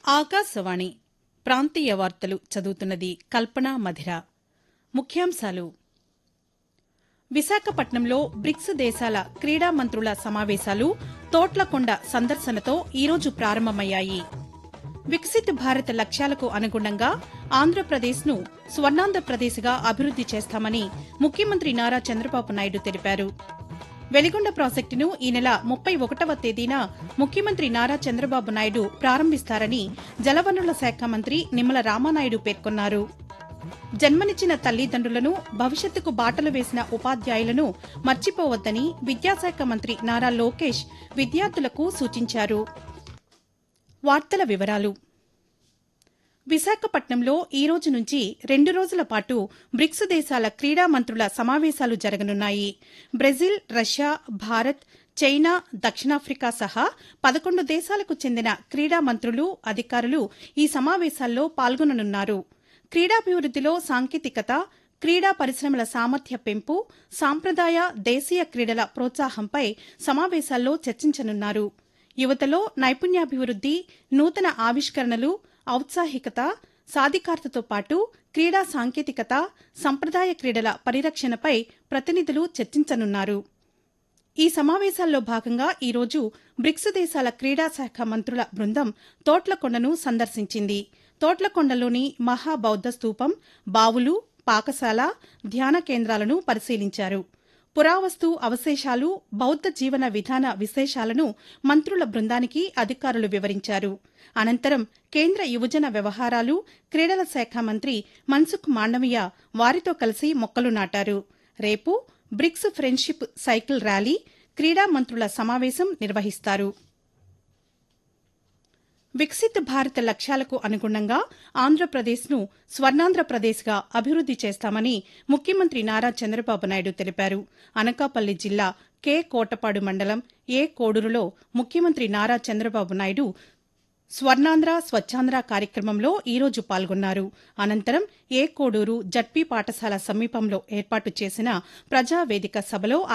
ఆకాశవాణి ప్రాంతీయ వార్తలు చదువుతున్నది కల్పన మధిర ముఖ్యాంశాలు విశాఖపట్నంలో బ్రిక్స్ దేశాల క్రీడా మంత్రుల సమావేశాలు తోట్లకొండ సందర్శనతో ఈరోజు ప్రారంభమయ్యాయి వికసిత్ భారత్ లక్ష్యాలకు అనుగుణంగా ఆంధ్రప్రదేశ్ను స్వర్ణాంధ్రప్రదేశ్గా అభివృద్ది చేస్తామని ముఖ్యమంత్రి నారా చంద్రబాబు నాయుడు తెలిపారు వెలిగొండ ప్రాజెక్టును ఈ నెల ముప్పై ఒకటవ తేదీన ముఖ్యమంత్రి నారా చంద్రబాబు నాయుడు ప్రారంభిస్తారని జలవనరుల శాఖ మంత్రి నిమ్మల రామానాయుడు పేర్కొన్నారు జన్మనిచ్చిన తల్లిదండ్రులను భవిష్యత్తుకు బాటలు వేసిన ఉపాధ్యాయులను మర్చిపోవద్దని విద్యాశాఖ మంత్రి నారా లోకేష్ విద్యార్థులకు సూచించారు వార్తల వివరాలు విశాఖపట్నంలో ఈ రోజు నుంచి రెండు రోజుల పాటు బ్రిక్స్ దేశాల క్రీడా మంత్రుల సమావేశాలు జరగనున్నాయి బ్రెజిల్ రష్యా భారత్ చైనా దక్షిణాఫ్రికా సహా పదకొండు దేశాలకు చెందిన క్రీడా మంత్రులు అధికారులు ఈ సమావేశాల్లో పాల్గొననున్నారు క్రీడాభివృద్దిలో సాంకేతికత క్రీడా పరిశ్రమల సామర్థ్య పెంపు సాంప్రదాయ దేశీయ క్రీడల ప్రోత్సాహంపై సమావేశాల్లో చర్చించనున్నారు యువతలో నైపుణ్యాభివృద్ది నూతన ఆవిష్కరణలు ఔత్సాహికత సాధికారతతో పాటు క్రీడా సాంకేతికత సంప్రదాయ క్రీడల పరిరక్షణపై ప్రతినిధులు చర్చించనున్నారు ఈ సమావేశాల్లో భాగంగా ఈరోజు బ్రిక్స్ దేశాల క్రీడా శాఖ మంత్రుల బృందం తోట్లకొండను సందర్శించింది తోట్లకొండలోని మహాబౌద్ధ స్తూపం బావులు పాకశాల ధ్యాన కేంద్రాలను పరిశీలించారు పురావస్తు అవశేషాలు బౌద్ధ జీవన విధాన విశేషాలను మంత్రుల బృందానికి అధికారులు వివరించారు అనంతరం కేంద్ర యువజన వ్యవహారాలు క్రీడల శాఖ మంత్రి మన్సుఖ్ మాండవీయ వారితో కలిసి మొక్కలు నాటారు రేపు బ్రిక్స్ ఫ్రెండ్షిప్ సైకిల్ ర్యాలీ క్రీడా మంత్రుల సమావేశం నిర్వహిస్తారు వికసిత్ భారత్ లక్ష్యాలకు అనుగుణంగా ఆంధ్రప్రదేశ్ను స్వర్ణాంధ్రప్రదేశ్గా అభివృద్ది చేస్తామని ముఖ్యమంత్రి నారా చంద్రబాబు నాయుడు తెలిపారు అనకాపల్లి జిల్లా కే కోటపాడు మండలం ఏ కోడూరులో ముఖ్యమంత్రి నారా చంద్రబాబు నాయుడు స్వర్ణాంధ్ర స్వచ్ఛాంధ్ర కార్యక్రమంలో ఈరోజు పాల్గొన్నారు అనంతరం ఏ కోడూరు జడ్పీ పాఠశాల సమీపంలో ఏర్పాటు చేసిన ప్రజావేదిక సభలో